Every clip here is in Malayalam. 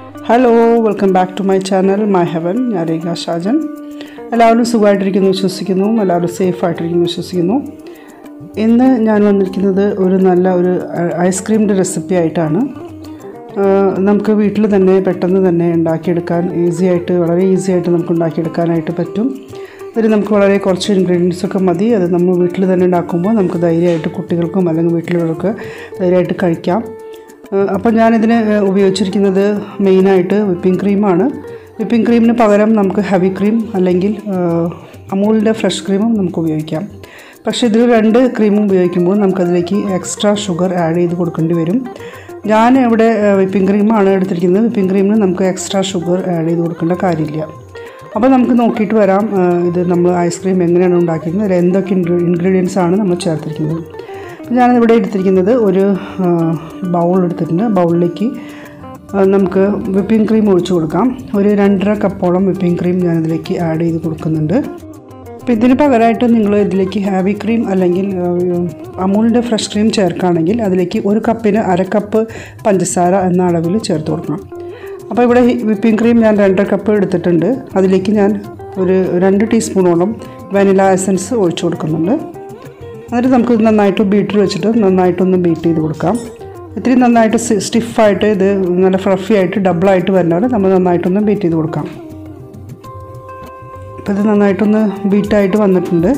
hello welcome back to my channel my heaven ഞാൻ രേഖ ഷാജൻ എല്ലാവരും സുഖമായിട്ടിരിക്കുന്നു വിശ്വസിക്കുന്നു എല്ലാവരും സേഫ് ആയിട്ടിരിക്കുന്നു വിശ്വസിക്കുന്നു ഇന്ന് ഞാൻ വന്നിരിക്കുന്നത് ഒരു നല്ല ഒരു ഐസ്ക്രീമിൻ്റെ റെസിപ്പി ആയിട്ടാണ് ആഹ് നമുക്ക് വീട്ടിൽ തന്നെ പെട്ടെന്ന് തന്നെ ഉണ്ടാക്കിയെടുക്കാൻ ഈസി ആയിട്ട് വളരെ ഈസി ആയിട്ട് നമുക്ക് ഉണ്ടാക്കിയെടുക്കാനായിട്ട് പറ്റും ഇതിൽ നമുക്ക് വളരെ കുറച്ച് ഇൻഗ്രീഡിയൻസ് ഒക്കെ മതി അത് നമ്മൾ വീട്ടിൽ തന്നെ ഉണ്ടാക്കുമ്പോൾ നമുക്ക് ധൈര്യമായിട്ട് കുട്ടികൾക്കും അല്ലെങ്കിൽ വീട്ടിലുള്ളവർക്ക് ധൈര്യമായിട്ട് കഴിക്കാം ആഹ് അപ്പോൾ ഞാനിതിന് ആഹ് ഉപയോഗിച്ചിരിക്കുന്നത് മെയിനായിട്ട് വിപ്പിംഗ് ക്രീമാണ് വിപ്പിംഗ് ക്രീമിന് പകരം നമുക്ക് ഹെവി ക്രീം അല്ലെങ്കിൽ ആഹ് അമൂലിൻ്റെ ഫ്രഷ് ക്രീമും നമുക്ക് ഉപയോഗിക്കാം പക്ഷേ ഇതിൽ രണ്ട് ക്രീമും ഉപയോഗിക്കുമ്പോൾ നമുക്കതിലേക്ക് എക്സ്ട്രാ ഷുഗർ ആഡ് ചെയ്ത് കൊടുക്കേണ്ടി വരും ഞാൻ ഇവിടെ വിപ്പിംഗ് ക്രീമാണ് എടുത്തിരിക്കുന്നത് വിപ്പിംഗ് ക്രീമിന് നമുക്ക് എക്സ്ട്രാ ഷുഗർ ആഡ് ചെയ്ത് കൊടുക്കേണ്ട കാര്യമില്ല അപ്പോൾ നമുക്ക് നോക്കിയിട്ട് വരാം ആ, ഇത് നമ്മൾ ഐസ്ക്രീം എങ്ങനെയാണ് ഉണ്ടാക്കിയിരിക്കുന്നത് അതിൽ എന്തൊക്കെ ഇൻഗ്രീഡിയൻസ് ആണ് നമ്മൾ ചേർത്തിരിക്കുന്നത് ഞാനിവിടെ എടുത്തിരിക്കുന്നത് ഒരു ബൗൾ എടുത്തിട്ടുണ്ട് ബൗളിലേക്ക് ആ, നമുക്ക് വിപ്പിംഗ് ക്രീം ഒഴിച്ചു കൊടുക്കാം ഒരു രണ്ടര കപ്പോളം വിപ്പിംഗ് ക്രീം ഞാനിതിലേക്ക് ആഡ് ചെയ്ത് കൊടുക്കുന്നുണ്ട് അപ്പോൾ ഇതിന് പകരമായിട്ട് നിങ്ങൾ ഇതിലേക്ക് ഹാവി ക്രീം അല്ലെങ്കിൽ അമൂലിൻ്റെ ഫ്രഷ് ക്രീം ചേർക്കുകയാണെങ്കിൽ അതിലേക്ക് ഒരു കപ്പിന് അര കപ്പ് പഞ്ചസാര എന്ന അളവിൽ ചേർത്ത് കൊടുക്കണം അപ്പോൾ ഇവിടെ വിപ്പിംഗ് ക്രീം ഞാൻ രണ്ടര കപ്പ് എടുത്തിട്ടുണ്ട് അതിലേക്ക് ഞാൻ ഒരു രണ്ട് ടീസ്പൂണോളം വാനില എസൻസ് ഒഴിച്ചു കൊടുക്കുന്നുണ്ട് എന്നിട്ട് നമുക്ക് ഇത് നന്നായിട്ട് ബീറ്റർ വെച്ചിട്ട് നന്നായിട്ടൊന്ന് ബീറ്റ് ചെയ്ത് കൊടുക്കാം ഇത്തിരി നന്നായിട്ട് സ്റ്റിഫായിട്ട് ഇത് നല്ല ഫ്ലഫി ആയിട്ട് ഡബിളായിട്ട് വരുന്നവരെ നമ്മൾ നന്നായിട്ടൊന്ന് ബീറ്റ് ചെയ്ത് കൊടുക്കാം അപ്പോൾ ഇത് നന്നായിട്ടൊന്ന് ബീറ്റായിട്ട് വന്നിട്ടുണ്ട്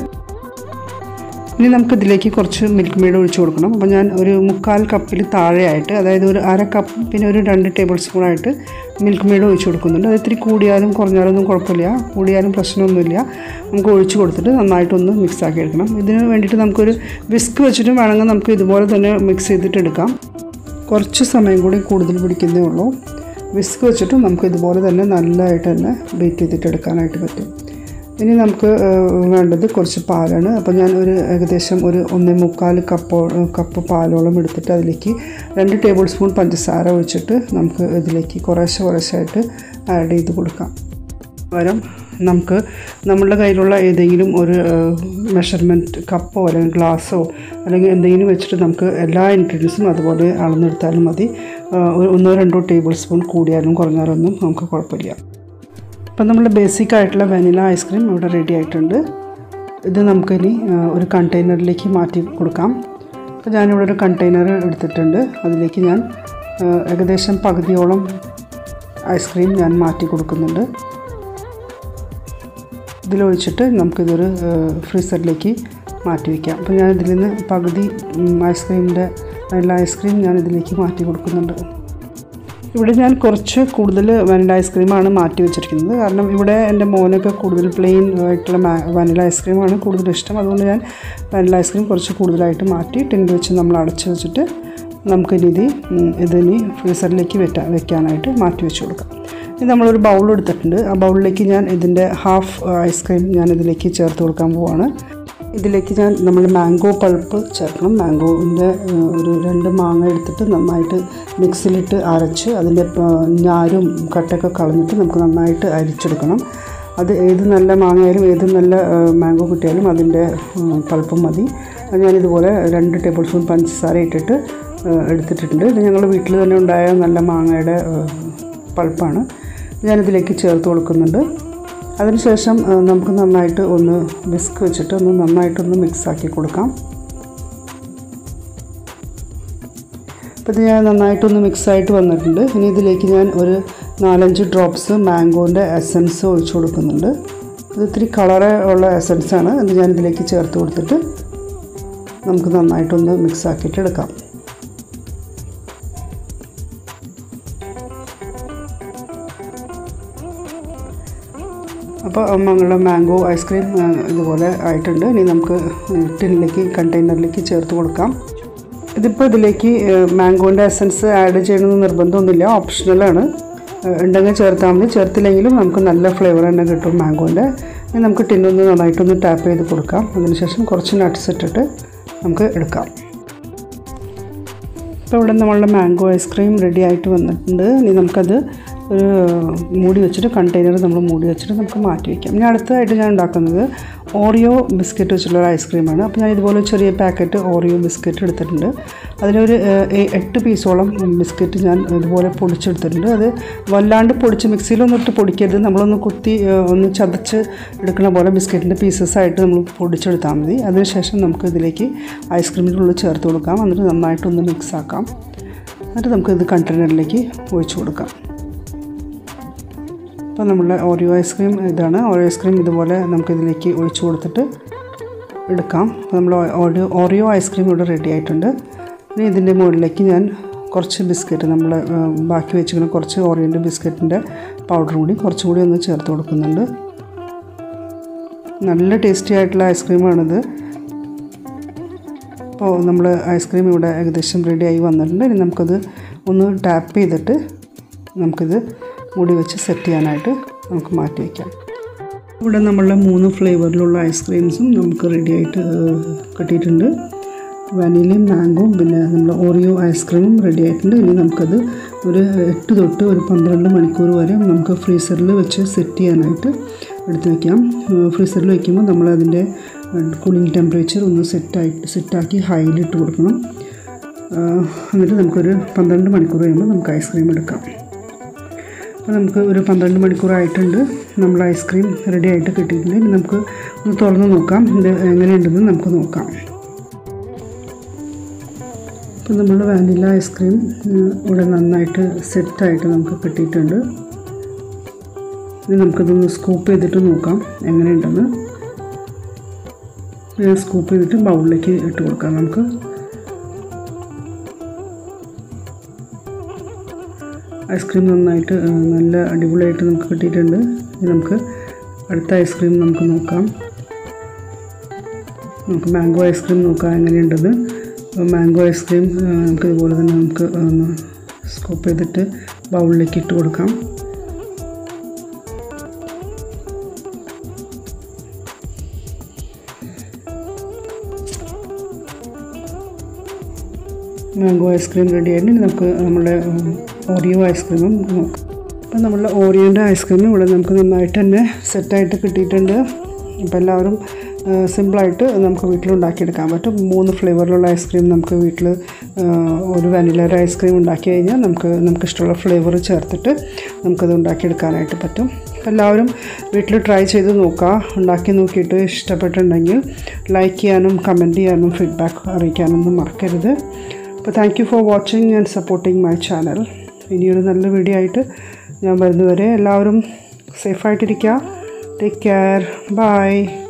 ഇനി നമുക്ക് ഇതിലേക്ക് കുറച്ച് മിൽക്ക് മെയ്ഡ് ഒഴിച്ച് കൊടുക്കണം അപ്പോൾ ഞാൻ ഒരു മുക്കാൽ കപ്പിൽ താഴെയായിട്ട് അതായത് ഒരു അര കപ്പ് പിന്നെ ഒരു രണ്ട് ടേബിൾ സ്പൂണായിട്ട് മിൽക്ക് മെയ്ഡ് ഒഴിച്ച് കൊടുക്കുന്നുണ്ട് അത് ഇത്തിരി കൂടിയാലും കുറഞ്ഞാലൊന്നും കുഴപ്പമില്ല കൂടിയാലും പ്രശ്നമൊന്നുമില്ല നമുക്ക് ഒഴിച്ച് കൊടുത്തിട്ട് നന്നായിട്ടൊന്ന് മിക്സ് ആക്കി എടുക്കണം ഇതിന് വേണ്ടിയിട്ട് നമുക്കൊരു വിസ്ക് വെച്ചിട്ടും വേണമെങ്കിൽ നമുക്ക് ഇതുപോലെ തന്നെ മിക്സ് ചെയ്തിട്ട് എടുക്കാം കുറച്ച് സമയം കൂടി കൂടുതൽ പിടിക്കുന്നേ ഉള്ളൂ വിസ്ക് വെച്ചിട്ട് നമുക്ക് ഇതുപോലെ തന്നെ നല്ലതായിട്ട് തന്നെ ബീറ്റ് ചെയ്തിട്ട് എടുക്കാനായിട്ട് പറ്റും ഇനി നമുക്ക് ഏഹ്, വേണ്ടത് കുറച്ച് പാലാണ് അപ്പോൾ ഞാൻ ഒരു ഏകദേശം ഒരു ഒന്നേ മുക്കാൽ കപ്പോ കപ്പ് പാലോളം എടുത്തിട്ട് അതിലേക്ക് രണ്ട് ടേബിൾ സ്പൂൺ പഞ്ചസാര ഒഴിച്ചിട്ട് നമുക്ക് ഇതിലേക്ക് കുറേശ്ശെ കുറേശ്ശായിട്ട് ആഡ് ചെയ്ത് കൊടുക്കാം പകരം നമുക്ക് നമ്മളുടെ കയ്യിലുള്ള ഏതെങ്കിലും ഒരു മെഷർമെൻറ്റ് കപ്പോ അല്ലെങ്കിൽ ഗ്ലാസ്സോ അല്ലെങ്കിൽ എന്തെങ്കിലും വെച്ചിട്ട് നമുക്ക് എല്ലാ ഇൻഗ്രീഡിയൻസും അതുപോലെ അളന്നെടുത്താലും മതി ആ, ഒരു ഒന്നോ രണ്ടോ ടേബിൾ സ്പൂൺ കൂടിയാലും കുറഞ്ഞാലൊന്നും നമുക്ക് കുഴപ്പമില്ല അപ്പം നമ്മൾ ബേസിക് ആയിട്ടുള്ള വെനില ഐസ്ക്രീം ഇവിടെ റെഡി ആയിട്ടുണ്ട് ഇത് നമുക്കിനി ആ, ഒരു കണ്ടെയ്നറിലേക്ക് മാറ്റി കൊടുക്കാം അപ്പോൾ ഞാനിവിടെ ഒരു കണ്ടെയ്നർ എടുത്തിട്ടുണ്ട് അതിലേക്ക് ഞാൻ ആ, ഏകദേശം പകുതിയോളം ഐസ്ക്രീം ഞാൻ മാറ്റി കൊടുക്കുന്നുണ്ട് ഇതിലൊഴിച്ചിട്ട് നമുക്കിതൊരു ഫ്രീസറിലേക്ക് മാറ്റി വയ്ക്കാം അപ്പോൾ ഞാൻ ഇതിൽ നിന്ന് പകുതി ഐസ്ക്രീമിൻ്റെ വെള്ള ഐസ്ക്രീം ഞാൻ ഇതിലേക്ക് മാറ്റി കൊടുക്കുന്നുണ്ട് ഇവിടെ ഞാൻ കുറച്ച് കൂടുതൽ വനില ഐസ്ക്രീമാണ് മാറ്റി വെച്ചിരിക്കുന്നത് കാരണം ഇവിടെ എൻ്റെ മോനൊക്കെ കൂടുതൽ പ്ലെയിൻ ആയിട്ടുള്ള വനില ഐസ്ക്രീമാണ് കൂടുതൽ ഇഷ്ടം അതുകൊണ്ട് ഞാൻ വനില ഐസ്ക്രീം കുറച്ച് കൂടുതലായിട്ട് മാറ്റി ടിന്നിൽ വെച്ച് നമ്മൾ അടച്ച് വെച്ചിട്ട് നമുക്കിനി ഇത് ഉം, ഇതിനി ഫ്രീസറിലേക്ക് വെറ്റാ വെക്കാനായിട്ട് മാറ്റി വെച്ച് കൊടുക്കാം ഇനി നമ്മളൊരു ബൗൾ എടുത്തിട്ടുണ്ട് ആ ബൗളിലേക്ക് ഞാൻ ഇതിൻ്റെ ഹാഫ് ഐസ്ക്രീം ഞാൻ ഇതിലേക്ക് ചേർത്ത് കൊടുക്കാൻ പോവാണ് ഇതിലേക്ക് ഞാൻ നമ്മൾ മാംഗോ പൾപ്പ് ചേർക്കണം മാംഗോവിൻ്റെ ഒരു രണ്ട് മാങ്ങ എടുത്തിട്ട് നന്നായിട്ട് മിക്സിയിലിട്ട് അരച്ച് അതിൻ്റെ ആ, ഞാരും കട്ടൊക്കെ കളഞ്ഞിട്ട് നമുക്ക് നന്നായിട്ട് അരിച്ചെടുക്കണം അത് ഏത് നല്ല മാങ്ങയായാലും ഏത് നല്ല ആ, മാംഗോ കിട്ടിയാലും അതിൻ്റെ പൾപ്പ് മതി അത് ഞാനിതുപോലെ രണ്ട് ടേബിൾ സ്പൂൺ പഞ്ചസാര ഇട്ടിട്ട് ആ, എടുത്തിട്ടുണ്ട് ഇത് ഞങ്ങൾ വീട്ടിൽ തന്നെ ഉണ്ടായ നല്ല മാങ്ങയുടെ ആ, പൾപ്പാണ് ഞാനിതിലേക്ക് ചേർത്ത് കൊടുക്കുന്നുണ്ട് അതിനുശേഷം ആ, നമുക്ക് നന്നായിട്ട് ഒന്ന് വിസ്ക് വെച്ചിട്ട് ഒന്ന് നന്നായിട്ടൊന്ന് മിക്സ് ആക്കി കൊടുക്കാം അപ്പോൾ ഇത് ഞാൻ നന്നായിട്ടൊന്ന് മിക്സ് ആയിട്ട് വന്നിട്ടുണ്ട് ഇനി ഇതിലേക്ക് ഞാൻ ഒരു നാലഞ്ച് ഡ്രോപ്സ് മാംഗോൻ്റെ എസൻസ് ഒഴിച്ചു കൊടുക്കുന്നുണ്ട് ഇത് ഇത്തിരി കളറ് ഉള്ള എസൻസാണ് ഇത് ഞാൻ ഇതിലേക്ക് ചേർത്ത് കൊടുത്തിട്ട് നമുക്ക് നന്നായിട്ടൊന്ന് മിക്സ് ആക്കിയിട്ട് എടുക്കാം അപ്പോൾ നമ്മളുടെ മാംഗോ ഐസ്ക്രീം ആ, ഇതുപോലെ ആയിട്ടുണ്ട് ഇനി നമുക്ക് ടിന്നിലേക്ക് കണ്ടെയ്നറിലേക്ക് ചേർത്ത് കൊടുക്കാം ഇതിപ്പോൾ ഇതിലേക്ക് മാംഗോൻ്റെ എസൻസ് ആഡ് ചെയ്യണമെന്ന് നിർബന്ധമൊന്നുമില്ല ഓപ്ഷണലാണ് ആ, ഉണ്ടെങ്കിൽ ചേർത്താൽ മതി ചേർത്തില്ലെങ്കിലും നമുക്ക് നല്ല ഫ്ലേവർ തന്നെ കിട്ടും മാംഗോൻ്റെ ഇനി നമുക്ക് ടിന്നൊന്ന് നന്നായിട്ടൊന്ന് ടാപ്പ് ചെയ്ത് കൊടുക്കാം അതിനുശേഷം കുറച്ച് നട്ട്സ് ഇട്ടിട്ട് നമുക്ക് എടുക്കാം ഇപ്പോൾ ഇവിടെ നമ്മളുടെ മാംഗോ ഐസ്ക്രീം റെഡി ആയിട്ട് വന്നിട്ടുണ്ട് ഇനി നമുക്കത് ഒരു മൂടി വെച്ചിട്ട് കണ്ടെയ്നർ നമ്മൾ മൂടി വെച്ചിട്ട് നമുക്ക് മാറ്റി വയ്ക്കാം ഇനി അടുത്തതായിട്ട് ഞാൻ ഉണ്ടാക്കുന്നത് ഓറിയോ ബിസ്ക്കറ്റ് വെച്ചുള്ള ഒരു ഐസ്ക്രീമാണ് അപ്പോൾ ഞാൻ ഇതുപോലെ ചെറിയ പാക്കറ്റ് ഓറിയോ ബിസ്ക്കറ്റ് എടുത്തിട്ടുണ്ട് അതിലൊരു ഏഹ്, എ- എട്ട് പീസോളം ബിസ്ക്കറ്റ് ഞാൻ ഇതുപോലെ പൊടിച്ചെടുത്തിട്ടുണ്ട് അത് വല്ലാണ്ട് പൊടിച്ച് മിക്സിയിലൊന്നും ഇട്ട് പൊടിക്കരുത് നമ്മളൊന്ന് കുത്തി ഏഹ്, ഒന്ന് ചതച്ച് എടുക്കുന്ന പോലെ ബിസ്ക്കറ്റിൻ്റെ പീസസ് ആയിട്ട് നമ്മൾ പൊടിച്ചെടുത്താൽ മതി അതിനുശേഷം നമുക്ക് ഇതിലേക്ക് ഐസ്ക്രീമിൻ്റെ ഉള്ളിൽ ചേർത്ത് കൊടുക്കാം എന്നിട്ട് നന്നായിട്ടൊന്ന് മിക്സ് ആക്കാം എന്നിട്ട് നമുക്ക് ഇത് കണ്ടെയ്നറിലേക്ക് ഒഴിച്ചു കൊടുക്കാം അപ്പോൾ നമ്മുടെ ഓറിയോ ഐസ്ക്രീം ഇതാണ് ഓറിയോ ഐസ്ക്രീം ഇതുപോലെ നമുക്കിതിലേക്ക് ഒഴിച്ചു കൊടുത്തിട്ട് എടുക്കാം അപ്പോൾ നമ്മൾ ഓറിയോ ഓറിയോ ഐസ്ക്രീം ഇവിടെ റെഡി ആയിട്ടുണ്ട് ഇനി ഇതിൻ്റെ മുകളിലേക്ക് ഞാൻ കുറച്ച് ബിസ്ക്കറ്റ് നമ്മൾ ബാക്കി വെച്ചിരിക്കുന്ന കുറച്ച് ഓറിയോൻ്റെ ബിസ്ക്കറ്റിൻ്റെ പൗഡർ കൂടി കുറച്ചും കൂടി ഒന്ന് ചേർത്ത് കൊടുക്കുന്നുണ്ട് നല്ല ടേസ്റ്റി ആയിട്ടുള്ള ഐസ്ക്രീമാണിത് അപ്പോൾ നമ്മൾ ഐസ്ക്രീം ഇവിടെ ഏകദേശം റെഡി ആയി വന്നിട്ടുണ്ട് ഇനി നമുക്കത് ഒന്ന് ടാപ്പ് ചെയ്തിട്ട് നമുക്കിത് മൂടി വെച്ച് സെറ്റ് ചെയ്യാനായിട്ട് നമുക്ക് മാറ്റി വയ്ക്കാം ഇവിടെ നമ്മളുടെ മൂന്ന് ഫ്ലേവറിലുള്ള ഐസ്ക്രീംസും നമുക്ക് റെഡി ആയിട്ട് ഏഹ്, കിട്ടിയിട്ടുണ്ട് വാനിലയും മാംഗോയും പിന്നെ നമ്മൾ ഓറിയോ ഐസ്ക്രീമും റെഡി ആയിട്ടുണ്ട് ഇനി നമുക്കത് ഒരു എട്ട് തൊട്ട് ഒരു പന്ത്രണ്ട് മണിക്കൂർ വരെ നമുക്ക് ഫ്രീസറിൽ വെച്ച് സെറ്റ് ചെയ്യാനായിട്ട് എടുത്ത് വയ്ക്കാം ഫ്രീസറിൽ വയ്ക്കുമ്പോൾ നമ്മൾ അതിൻ്റെ കൂളിംഗ് ടെമ്പറേച്ചർ ഒന്ന് സെറ്റായിട്ട് സെറ്റാക്കി ഹൈയിലിട്ട് കൊടുക്കണം ഏഹ്, എന്നിട്ട് നമുക്കൊരു പന്ത്രണ്ട് മണിക്കൂർ കഴിയുമ്പോൾ നമുക്ക് ഐസ്ക്രീം എടുക്കാം അപ്പോൾ നമുക്ക് ഒരു പന്ത്രണ്ട് മണിക്കൂറായിട്ടുണ്ട് നമ്മൾ ഐസ്ക്രീം റെഡി ആയിട്ട് കിട്ടിയിട്ടുണ്ട് ഇനി നമുക്ക് ഒന്ന് തുറന്ന് നോക്കാം ഇത് എങ്ങനെയുണ്ടെന്ന് നമുക്ക് നോക്കാം അപ്പോൾ നമ്മുടെ വാനില ഐസ്ക്രീം ഉം, ഇവിടെ നന്നായിട്ട് സെറ്റായിട്ട് നമുക്ക് കിട്ടിയിട്ടുണ്ട് ഇനി നമുക്കിതൊന്ന് സ്കൂപ്പ് ചെയ്തിട്ട് നോക്കാം എങ്ങനെയുണ്ടെന്ന് സ്കൂപ്പ് ചെയ്തിട്ട് ബൗളിലേക്ക് ഇട്ട് കൊടുക്കാം നമുക്ക് ഐസ്ക്രീം നന്നായിട്ട് ആ, നല്ല അടിപൊളിയായിട്ട് നമുക്ക് കിട്ടിയിട്ടുണ്ട് ഇനി നമുക്ക് അടുത്ത ഐസ്ക്രീം നമുക്ക് നോക്കാം നമുക്ക് മാംഗോ ഐസ്ക്രീം നോക്കാം എങ്ങനെയുണ്ടെന്ന് മാംഗോ ഐസ്ക്രീം ആ, നമുക്ക് ഇതുപോലെ തന്നെ നമുക്ക് ഒന്ന് സ്കൂപ്പ് ചെയ്തിട്ട് ബൗളിലേക്ക് ഇട്ട് കൊടുക്കാം മാംഗോ ഐസ്ക്രീം റെഡി ആയിട്ട് ഇനി നമുക്ക് നമ്മുടെ ഉം, ഓറിയോ ഐസ്ക്രീമും നോക്കാം അപ്പം നമ്മളുടെ ഓറിയോൻ്റെ ഐസ്ക്രീം ഇവിടെ നമുക്ക് നന്നായിട്ട് തന്നെ സെറ്റായിട്ട് കിട്ടിയിട്ടുണ്ട് അപ്പോൾ എല്ലാവരും ആ, സിമ്പിളായിട്ട് നമുക്ക് വീട്ടിലുണ്ടാക്കിയെടുക്കാൻ പറ്റും മൂന്ന് ഫ്ലേവറിലുള്ള ഐസ്ക്രീം നമുക്ക് വീട്ടിൽ ആ, ഒരു വാനിലയുടെ ഐസ്ക്രീം ഉണ്ടാക്കി കഴിഞ്ഞാൽ നമുക്ക് നമുക്ക് ഇഷ്ടമുള്ള ഫ്ലേവർ ചേർത്തിട്ട് നമുക്കത് ഉണ്ടാക്കിയെടുക്കാനായിട്ട് പറ്റും അപ്പോൾ എല്ലാവരും വീട്ടിൽ ട്രൈ ചെയ്ത് നോക്കുക ഉണ്ടാക്കി നോക്കിയിട്ട് ഇഷ്ടപ്പെട്ടിട്ടുണ്ടെങ്കിൽ ലൈക്ക് ചെയ്യാനും കമൻറ്റ് ചെയ്യാനും ഫീഡ്ബാക്ക് അറിയിക്കാനൊന്നും മറക്കരുത് അപ്പോൾ thank you for watching and supporting my channel ഇനിയൊരു നല്ല വീഡിയോ ആയിട്ട് ഞാൻ വരുന്നവരെ എല്ലാവരും സേഫായിട്ടിരിക്കുക ടേക്ക് കെയർ ബൈ